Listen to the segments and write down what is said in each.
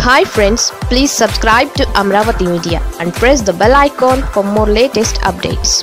hi friends please subscribe to Amaravati media and press the bell icon for more latest updates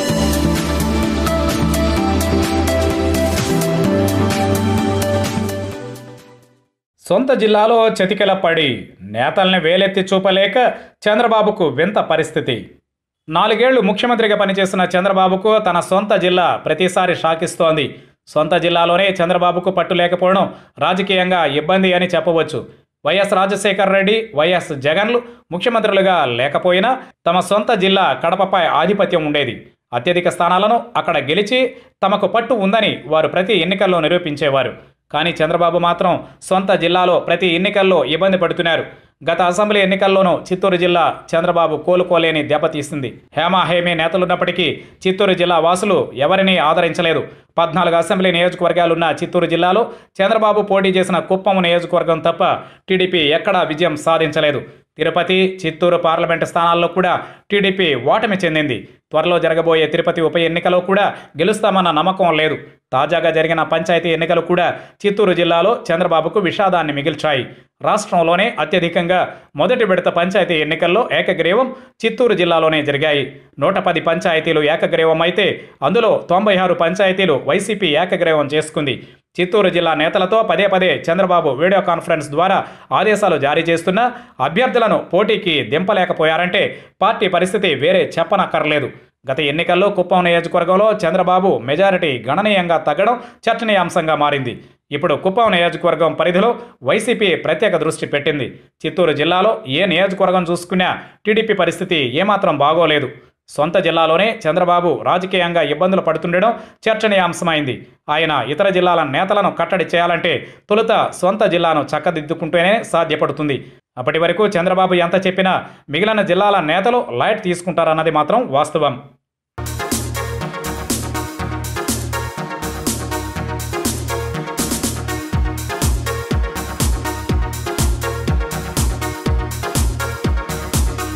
సొంత జిల్లాలో చతికిల పడి నేతల్ని వేలెత్తి చూపలేక చంద్రబాబుకు వింత పరిస్థితి నాలుగేళ్లు ముఖ్యమంత్రిగా పనిచేసిన చంద్రబాబుకు తన సొంత జిల్లా ప్రతిసారి షాకిస్తోంది సొంత జిల్లాలోనే చంద్రబాబుకు పట్టు లేకపోవడం రాజకీయంగా ఇబ్బంది అని చెప్పవచ్చు వైఎస్ రాజశేఖర్ రెడ్డి వైఎస్ జగన్లు ముఖ్యమంత్రులుగా లేకపోయినా తమ సొంత జిల్లా కడపపై ఆధిపత్యం ఉండేది అత్యధిక స్థానాలను అక్కడ గెలిచి తమకు పట్టు ఉందని వారు ప్రతి ఎన్నికల్లో నిరూపించేవారు కానీ చంద్రబాబు మాత్రం సొంత జిల్లాలో ప్రతి ఎన్నికల్లో ఇబ్బంది పడుతున్నారు గత అసెంబ్లీ ఎన్నికల్లోనూ చిత్తూరు జిల్లా చంద్రబాబు కోలుకోలేని దెబ్బతీసింది హేమా హేమీ నేతలున్నప్పటికీ చిత్తూరు జిల్లా వాసులు ఎవరినీ ఆదరించలేదు పద్నాలుగు అసెంబ్లీ నియోజకవర్గాలున్న చిత్తూరు జిల్లాలో చంద్రబాబు పోటీ చేసిన కుప్పం నియోజకవర్గం తప్ప టీడీపీ ఎక్కడా విజయం సాధించలేదు తిరుపతి చిత్తూరు పార్లమెంటు స్థానాల్లో కూడా టీడీపీ ఓటమి చెందింది త్వరలో జరగబోయే తిరుపతి ఉప ఎన్నికలో కూడా గెలుస్తామన్న నమ్మకం లేదు తాజాగా జరిగిన పంచాయతీ ఎన్నికలు కూడా చిత్తూరు జిల్లాలో చంద్రబాబుకు విషాదాన్ని మిగిల్చాయి రాష్ట్రంలోనే అత్యధికంగా మొదటి విడత పంచాయతీ ఎన్నికల్లో ఏకగ్రీవం చిత్తూరు జిల్లాలోనే జరిగాయి నూట పది పంచాయతీలు ఏకగ్రీవం అయితే అందులో తొంభై ఆరు పంచాయతీలు వైసీపీ ఏకగ్రీవం చేసుకుంది చిత్తూరు జిల్లా నేతలతో పదే పదే చంద్రబాబు వీడియో కాన్ఫరెన్స్ ద్వారా ఆదేశాలు జారీ చేస్తున్నా అభ్యర్థులను పోటీకి దింపలేకపోయారంటే పార్టీ పరిస్థితి వేరే చెప్పనక్కర్లేదు గత ఎన్నికల్లో కుప్పం నియోజకవర్గంలో చంద్రబాబు మెజారిటీ గణనీయంగా తగ్గడం చర్చనీయాంశంగా మారింది ఇప్పుడు కుప్పం నియోజకవర్గం పరిధిలో వైసీపీ ప్రత్యేక దృష్టి పెట్టింది చిత్తూరు జిల్లాలో ఏ నియోజకవర్గం చూసుకున్నా టీడీపీ పరిస్థితి ఏమాత్రం బాగోలేదు సొంత జిల్లాలోనే చంద్రబాబు రాజకీయంగా ఇబ్బందులు పడుతుండడం చర్చనీయాంశమైంది ఆయన ఇతర జిల్లాల నేతలను కట్టడి చేయాలంటే తొలుత సొంత జిల్లాను చక్కదిద్దుకుంటేనే సాధ్యపడుతుంది అప్పటి వరకు చంద్రబాబు ఎంత చెప్పినా మిగిలిన జిల్లాల నేతలు లైట్ తీసుకుంటారన్నది మాత్రం వాస్తవం